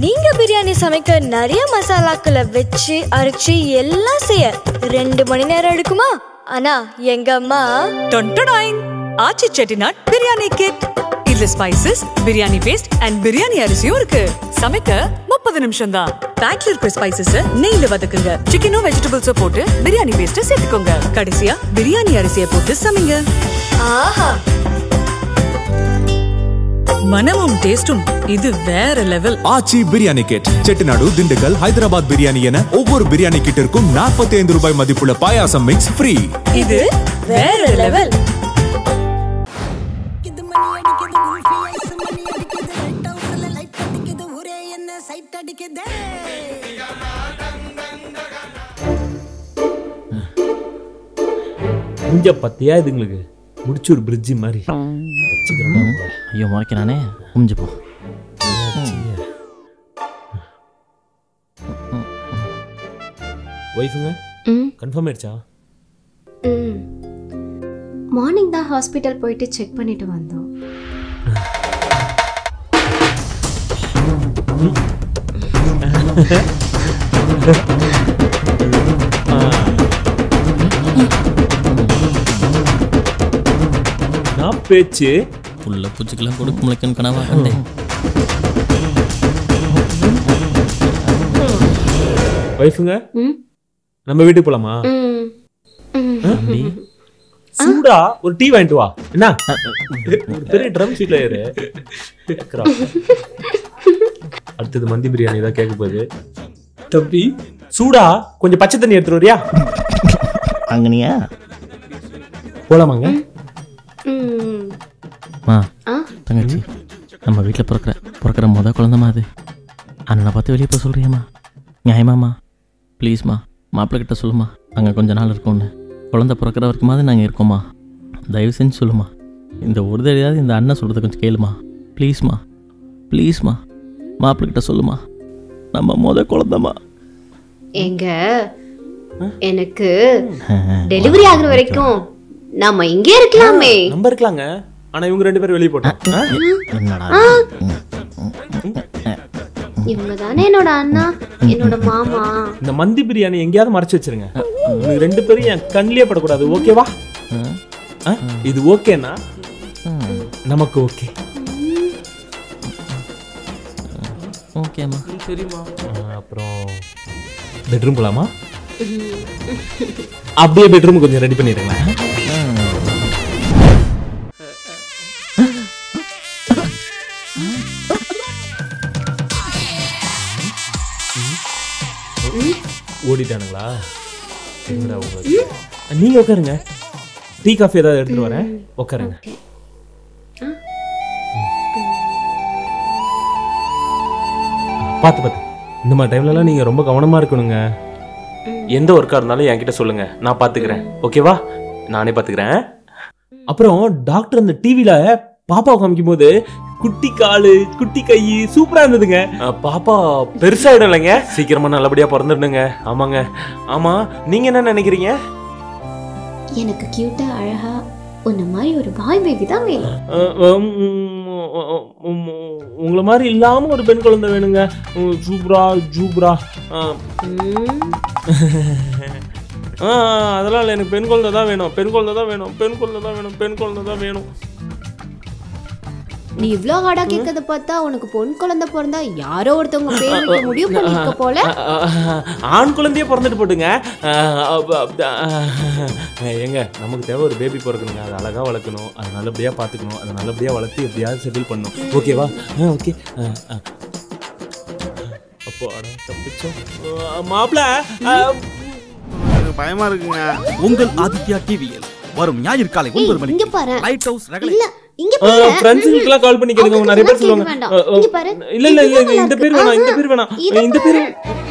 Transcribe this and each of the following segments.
நீங்க பிரியாணி சமைக்க நிறைய மசாலாக்களை வச்சு அரைச்சு எல்லாம் செய்ய ரெண்டு மணி நேரம் எடுக்குமா ஆனா எங்க அம்மா டொன்டொடாயின் ஆச்சி செட்டிநாட் பிரியாணி கிட் இதுல spices biryani paste and biryani அரிசியும் இருக்கு சமைக்க முப்பது நிமிஷம் தான் பேக்ல இருக்கிற ஸ்பைசஸ் நெய்ல வதக்குங்க சிக்கனும் வெஜிடபிள்ஸும் போட்டு பிரியாணி பேஸ்ட சேர்த்துக்கோங்க கடைசியா பிரியாணி அரிசியை போட்டு சமைங்க ஆஹா மனமும் டேஸ்டும் இது வேற லெவல் ஆச்சி பிரியாணி கிட் செட்டிநாடு திண்டுக்கல் ஹைதராபாத் பிரியாணி என ஒவ்வொரு பிரியாணி கிட்டிற்கும் 45 ரூபாய் மதிப்புள்ள பாயாசம் மிக்ஸ் ஃப்ரீ இது வேற லெவல் அடிக்குது மணி அடிக்குது குல்ஃபி ஐஸ் மணி அடிக்குது லைட் ஹவுஸ்ல லைட் அடிக்குது ஒரே என்ன சைட் அடிக்குது இங்க பத்தியா இதுங்களுக்கு முடிச்சு ஒரு பிரிட்ஜ் மாதிரி வச்சுக்கிறேன்டா உங்களை. ஐயோ முறைக்கிறானே குமிஞ்சு போ ஒய்ஃபுங்க ம் கன்ஃபார்ம் ஆயிடுச்சா ம் மார்னிங் தான் ஹாஸ்பிட்டல் போயிட்டு செக் பண்ணிட்டு வந்தோம் நான் பேச்சு புள்ள பூச்சிக்கெல்லாம் கொடுக்க முளைக்கன்னு கனவா கண்டேன் ஒய்ஃபுங்க ம் நம்ம வீட்டுக்கு போலாமா ம் ம் தம்பி சூடா ஒரு டீ வாங்கிட்டு வா என்ன ஒரு பெரிய ட்ரம் சீட்ல ஏறு கேக்குறா. அடுத்தது மந்தி பிரியாணி தான் கேட்க போகுது தம்பி சூடா கொஞ்சம் பச்சை தண்ணி எடுத்துட்டு வரியா அங்கனியா போலாமாங்க ம் மா ஆ தங்கச்சி நம்ம வீட்டில் பிறக்கிற பிறக்கிற முத குழந்தைமா அது அண்ணனை பார்த்து வெளியே போக சொல்கிறியம்மா நியாயமாம்மா ப்ளீஸ்மா மாப்பிள்ளை கிட்ட சொல்லுமா அங்கே கொஞ்ச நாள் இருக்கோன்னு குழந்தை பிறக்கிற வரைக்குமாவது நாங்கள் இருக்கோம்மா தயவு செஞ்சு சொல்லுமா இந்த ஒரு தடையாவது இந்த அண்ணன் சொல்கிறத கொஞ்சம் கேளுமா ப்ளீஸ்மா ப்ளீஸ்மா மாப்பிள்ளை கிட்ட சொல்லுமா நம்ம முத குழந்தைமா எங்க எனக்கு டெலிவரி ஆகுற வரைக்கும் நாம இங்கே இருக்கலாமே நம்ம இருக்கலாங்க ஆனா இவங்க ரெண்டு பேரும் வெளியே போட்டோம் ஆ? என்னடா இவங்க தானே என்னோட அண்ணா என்னோட மாமா இந்த மந்தி பிரியாணி எங்கேயாவது மறைச்சு வச்சிருங்க இவங்க ரெண்டு பேரும் என் கண்ணிலே படக்கூடாது ஓகேவா ஆ? இது ஓகேனா நமக்கு ஓகே ஓகேம்மா சரிம்மா அப்புறம் பெட்ரூம் போலாமா அப்படியே பெட்ரூம் கொஞ்சம் ரெடி பண்ணிடுங்களேன் ஓடிட்டானுங்களா என்னடா உங்களுக்கு நீங்க உட்காருங்க டீ காஃபி ஏதாவது எடுத்துட்டு வரேன் உட்காருங்க பார்த்து பார்த்து இந்த மாதிரி டைம்லலாம் நீங்கள் ரொம்ப கவனமாக இருக்கணுங்க எந்த ஒர்க்காக இருந்தாலும் என்கிட்ட சொல்லுங்க நான் பார்த்துக்கிறேன் ஓகேவா நானே பார்த்துக்கிறேன் அப்புறம் டாக்டர் அந்த டிவியில் பாப்பா காமிக்கும் போது குட்டி காலு குட்டி கை சூப்பரா இருந்ததுங்க அஹ், பாப்பா பெருசாயிடும் இல்லைங்க சீக்கிரமா நல்லபடியா பிறந்துடுங்க ஆமாங்க ஆமா நீங்க என்ன நினைக்கிறீங்க எனக்கு கியூட்டா அழகா உன்ன மாதிரி ஒரு பாய் பேபி தான் வேணும் அஹ், உம், உம், உங்களை மாதிரி இல்லாம ஒரு பெண் குழந்தை வேணுங்க உம், சூப்பரா ஜூப்ரா அஹ், ம், ஆ அதெல்லாம் இல்லை எனக்கு பெண் குழந்தை தான் வேணும் பெண் குழந்தை தான் வேணும் பெண் குழந்தை தான் வேணும் பெண் குழந்தை தான் வேணும் நீ இவ்ளோ ஹார்டா கேட்கறத பார்த்தா உனக்கு பொன் குழந்தை பிறந்தா யாரோ ஒருத்தவங்க பேர் வைக்க முடிவு பண்ணிருக்க போல அ, அ, ஆண் குழந்தையே பிறந்துட்டு போட்டுங்க அ, அப்ப, அப்ப, அ, ஏங்க நமக்கு தேவை ஒரு பேபி பிறக்கணுங்க அதை அழகாக வளர்க்கணும் அதை நல்லபடியாக பார்த்துக்கணும் அதை நல்லபடியாக வளர்த்து எப்படியாவது செட்டில் பண்ணணும் ஓகேவா ஓகே அப்போ அட தப்பிச்சோம் மாப்பிள்ள பயமா இருக்குங்க உங்கள் ஆதித்யா டிவியில் வரும் ஞாயிறு காலை ஒன்பது ஏய், இங்க மணிக்கு பாரு லைட் ஹவுஸ் ரகலை இல்ல இங்க பாரு ஃப்ரெண்ட்ஸுங்களுக்குலாம் கால் பண்ணி கேளுங்க அவங்க நிறைய பேர் சொன்னா சொல்லுவாங்க கேட்க வேண்டாம். அ, அ, இங்க பாரு. இல்ல இல்ல இல்ல இதுதான் இந்த நல்லா பேர் இருக்கு. வேணாம் இந்த ஆஹா. பேர் வேணாம் இதை இந்த பேர்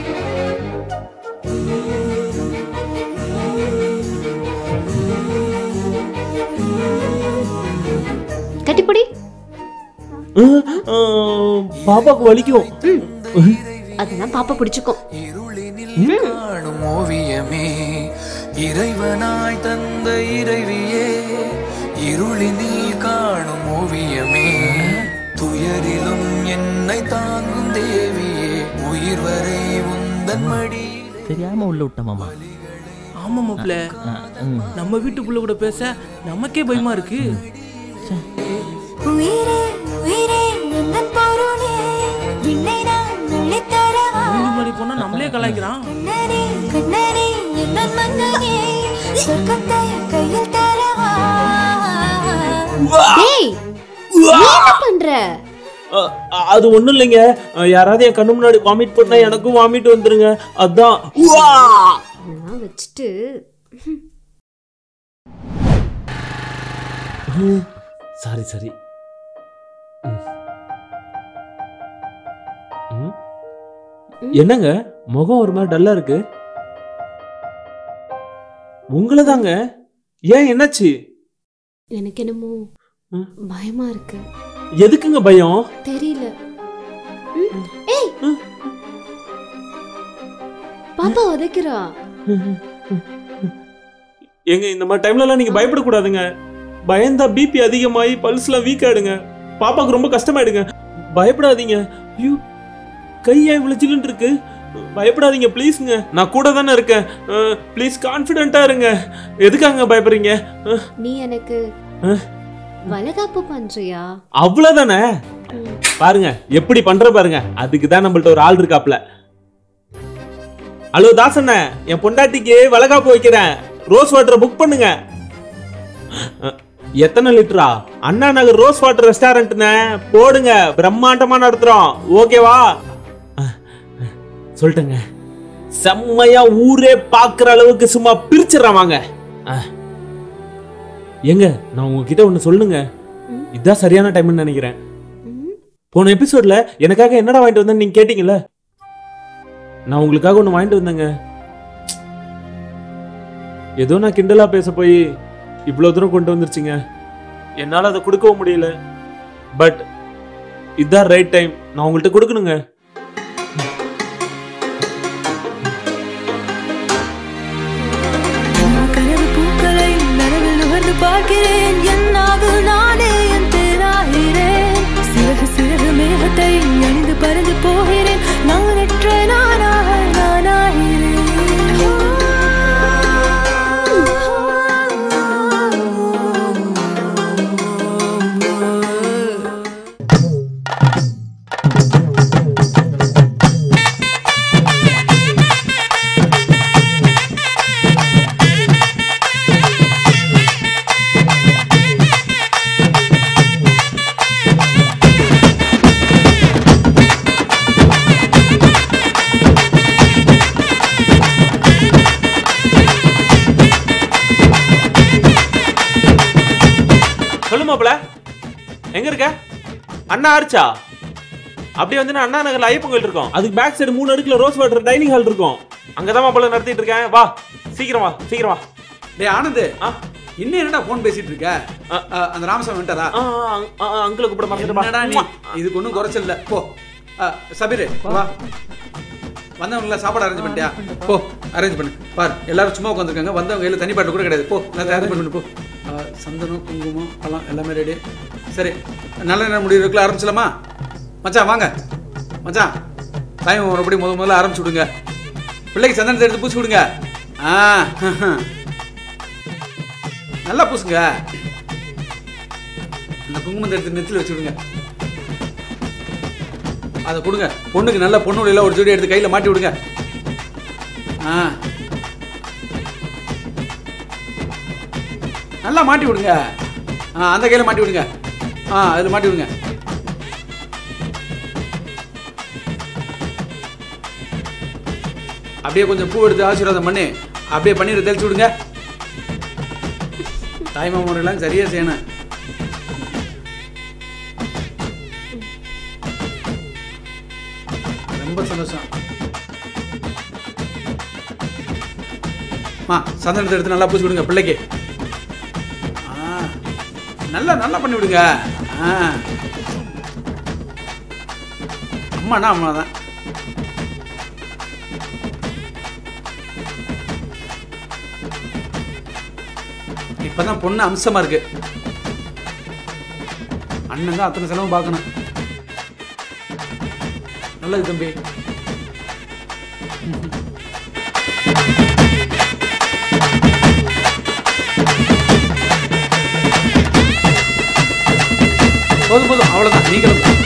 கட்டிப்படி அஹ், அஹ், பாப்பாக்கு வலிக்கும் அதெல்லாம் பாப்பா பிடிச்சுக்கும் இருளினில் காணும் ஓவியமே இறைவனாய் தந்த இறைவியே இருளினில் காணும் ஓவியமே துயரிலும் என்னை தாங்கும் தேவியே உந்தன் மடியிலே தெரியாம உள்ள விட்டேன் மாமா ஆமா மாப்ள ம். நம்ம வீட்டுக்குள்ள கூட பேச நமக்கே பயமா இருக்கு உயிரே உயிரே எந்தன் பொருளே விண்ணை நான் நுழைத்தரவா மூஞ்சி முன்னாடி போனா நம்மளே கலாய்க்கிறான் கண்ணனே கண்ணனே எந்தன் மன்னனே சொர்க்கத்தை கையில் தரவா டேய் நீ என்ன பண்ற அ, அது ஒண்ணும் இல்லைங்க அ, யாராவது என் கண்ணு முன்னாடி வாமிட் பண்ணா எனக்கும் வாமிட் வந்துருங்க அதான் உவா! நான் வச்சுட்டு சாரி சாரி ம். ம். என்னங்க முகம் ஒரு மாதிரி டல்லா இருக்கு உங்களை தாங்க ஏன் என்னாச்சு எனக்கு என்னமோ ம். பயமா இருக்கு எதுக்குங்க பயம் தெரியல ம், ஏய் பாப்பா உதைக்கிறா ஏங்க இந்த மாதிரி டைம்ல எல்லாம் நீங்க பயப்படக்கூடாதுங்க பயந்தா பிபி அதிகமாகி பல்ஸ்லாம் வீக் ஆயிடுங்க பாப்பாக்கு ரொம்ப கஷ்டமாயிடுங்க பயப்படாதீங்க ஐயோ கையா இவ்வளவு சில்லுன்னு இருக்கு பயப்படாதீங்க ப்ளீஸ்ங்க நான் கூட தானே இருக்கேன் ப்ளீஸ் கான்ஃபிடென்ட்டா இருங்க எதுக்காங்க பயப்படுறீங்க அஹ், நீ எனக்கு அஹ். வளகாப்பு பண்றியா அவ்வளவுதானே பாருங்க எப்படி பண்ற பாருங்க அதுக்கு தான் நம்மள்ட்ட ஒரு ஆள் இருக்காப்ல ஹலோ தாசண்ண என் பொண்டாட்டிக்கு வளகாப்பு வைக்கிறேன் ரோஸ் வாட்டரை புக் பண்ணுங்க அஹ், எத்தனை லிட்டரா அண்ணா நகர் ரோஸ் வாட்டர் ரெஸ்டாரண்ட்னு போடுங்க பிரம்மாண்டமா நடத்துறோம் ஓகேவா அஹ், அஹ், சொல்லிட்டேங்க செம்மையா ஊரே பாக்குற அளவுக்கு சும்மா பிரிச்சிடறேன் வாங்க அஹ். ஏங்க நான் உங்ககிட்ட ஒண்ணு சொல்லுங்க இதுதான் சரியான டைம்னு நினைக்கிறேன் போன எபிசோட்ல எனக்காக என்னடா வாங்கிட்டு வந்தேன்னு நீங்க கேட்டீங்கல்ல நான் உங்களுக்காக ஒண்ணு வாங்கிட்டு வந்தேங்க ஏதோ நான் கிண்டலா பேச போய் இவ்வளவு தூரம் கொண்டு வந்துருச்சுங்க என்னால அதை கொடுக்கவும் முடியல பட் இதுதான் ரைட் டைம் நான் உங்கள்கிட்ட கொடுக்கணுங்க கனவு பூக்களை நனவில் நுகர்ந்து பார்க்கிறேன் என்னாவில் நானே என் தேனாகிறேன் சிறகு சிறகு மேகத்தை அணிந்து பறந்து போகிறேன் நானற்ற நானாக நானாகிறேன் சொல்லு மாப்பிள எங்க இருக்க அண்ணா ஆர்ச்சா அப்படியே வந்து நான் அண்ணா நகர்ல ஐயப்பன் கோயில் இருக்கும் அதுக்கு பேக் சைடு மூணு அடுக்குல ரோஸ் வாட்டர் டைனிங் ஹால் இருக்கும் அங்கதான் மாப்பிள நடத்திட்டு இருக்கேன் வா சீக்கிரம் வா சீக்கிரம் வா டேய் ஆனந்த் இன்னும் என்னடா போன் பேசிட்டு இருக்க அ, அந்த ராமசாமி வந்துட்டாரா அங்கிள கூப்பிட மறந்துட்டு என்னடா நீ இதுக்கு ஒன்றும் குறைச்சல் இல்ல போ அ, சபீர் வா வந்தவங்கள சாப்பாடு அரேஞ்ச் பண்ணிட்டியா போ அரேஞ்ச் பண்ணு பார் எல்லாரும் சும்மா உட்காந்துருக்காங்க வந்தவங்க கையில் தனி பாட்டு கூட கிடையாது போ எல்லாத்தையும் அரேஞ்ச் பண்ணு போ அ, சந்தனம் குங்குமம் பழம் எல்லாமே ரெடி சரி நல்ல நேரம் முடிவுக்குள்ள ஆரம்பிச்சலாமா மச்சான் வாங்க மச்சான் டைம் மறுபடி முத முதல்ல ஆரம்பிச்சு விடுங்க பிள்ளைக்கு சந்தனத்தை எடுத்து பூசி விடுங்க ஆ நல்லா பூசுங்க அந்த குங்குமத்தை எடுத்து நெத்தியில் வச்சு விடுங்க அதை கொடுங்க பொண்ணுக்கு நல்ல பொண்ணு எல்லாம் ஒரு ஜோடி எடுத்து கையில் மாட்டி விடுங்க ஆ நல்லா மாட்டி விடுங்க ஆ அந்த கையில் மாட்டி விடுங்க ஆ அதில் மாட்டி விடுங்க அப்படியே கொஞ்சம் பூ எடுத்து ஆசீர்வாதம் பண்ணி அப்படியே பன்னீரை தெளிச்சு விடுங்க தாய்மாமன்லாம் சரியா செய்யணும் ரொம்ப சந்தோஷம் மா சந்தனத்தை எடுத்து நல்லா பூசி விடுங்க பிள்ளைக்கு ஆ, நல்லா நல்லா பண்ணி விடுங்க ஆ அம்மானா அம்மா தான் இப்பதான் பொண்ணு அம்சமா இருக்கு அண்ணன் தான் அத்தனை செலவும் பார்க்கணும் நல்லது தம்பி போதும் போதும் அவ்வளவுதான் நீங்களும் தான்.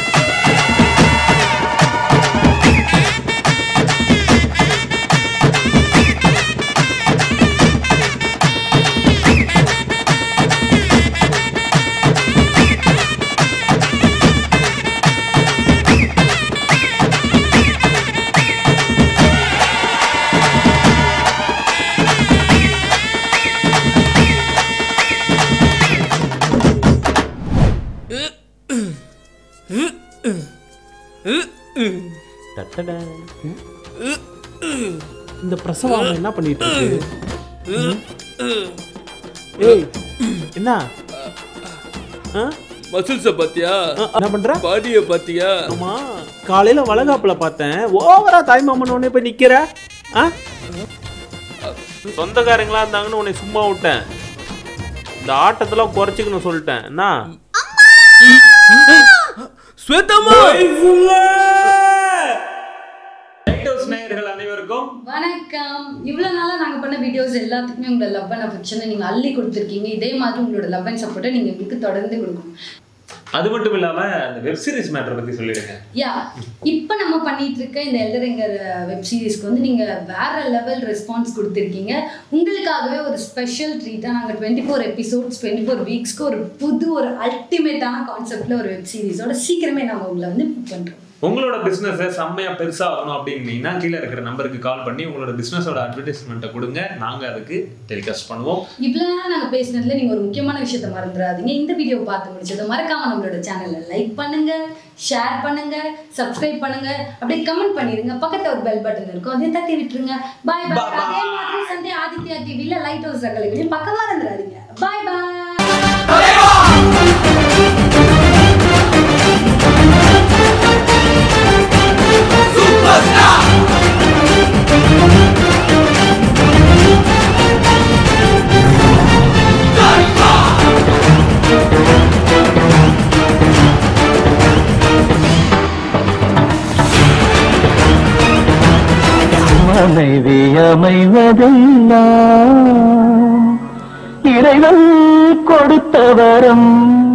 டட்டடா. இந்த பிரசவம் அவன் என்ன பண்ணிட்டு இருக்கு ஏய் என்ன ஆ? மசில்ஸ பாத்தியா என்ன பண்ற பாடிய பாத்தியா ஆமா காலையில வளகாப்புல பார்த்தேன் ஓவரா தாய்மாமன் உடனே போய் நிக்கிற ஆ? சொந்தக்காரங்களா இருந்தாங்கன்னு உன்னை சும்மா விட்டேன் இந்த ஆட்டத்தெல்லாம் குறைச்சிக்கணும் சொல்லிட்டேன் என்ன ஸ்வேதம்மா நேயர்கள் அனைவருக்கும் வணக்கம் இவ்வளோ நாளாக நாங்கள் பண்ண வீடியோஸ் எல்லாத்துக்குமே உங்களோட லவ் அண்ட் அஃபெக்ஷனை நீங்கள் அள்ளி கொடுத்துருக்கீங்க இதே மாதிரி உங்களோட லவ் அண்ட் சப்போர்ட்டை நீங்கள் எங்களுக்கு தொடர்ந்து கொடுக்கணும் அது மட்டும் இல்லாம அந்த வெப் சீரிஸ் மேட்டர் பத்தி சொல்லிடுங்க யா இப்போ நம்ம பண்ணிட்டு இருக்க இந்த எல்டரிங்கர் வெப் சீரிஸ்க்கு வந்து நீங்கள் வேற லெவல் ரெஸ்பான்ஸ் கொடுத்துருக்கீங்க உங்களுக்காகவே ஒரு ஸ்பெஷல் ட்ரீட்டாக நாங்கள் twenty four episodes twenty four வீக்ஸ்க்கு ஒரு புது ஒரு அல்டிமேட்டான கான்செப்டில் ஒரு வெப் சீரிஸோட சீக்கிரமே நாங்கள் உங்களை வந்து புக் பண்ணுறோம் உங்களோட பிசினஸ் செம்மையா பெருசா ஆகணும் அப்படின்னீங்கன்னா கீழே இருக்கிற நம்பருக்கு கால் பண்ணி உங்களோட பிசினஸோட அட்வர்டைஸ்மெண்ட்டை கொடுங்க நாங்க அதுக்கு டெலிகாஸ்ட் பண்ணுவோம் இவ்வளோ நேரம் நாங்கள் பேசினதுல நீங்கள் ஒரு முக்கியமான விஷயத்த மறந்துடாதீங்க இந்த வீடியோ பார்த்து முடிச்சது மறக்காம நம்மளோட சேனலை லைக் பண்ணுங்க ஷேர் பண்ணுங்க சப்ஸ்கிரைப் பண்ணுங்க அப்படியே கமெண்ட் பண்ணிருங்க பக்கத்துல ஒரு பெல் பட்டன் இருக்கும் அதையும் தட்டி விட்டுருங்க பாய் பாய் அதே மாதிரி சண்டே ஆதித்யா டிவில லைட் ஹவுஸ் ரகலையும் பக்கமா இருந்துடாதீங்க பாய் பாய் மனைவி அமைவதெல்லாம் இறைவன் கொடுத்த வரம்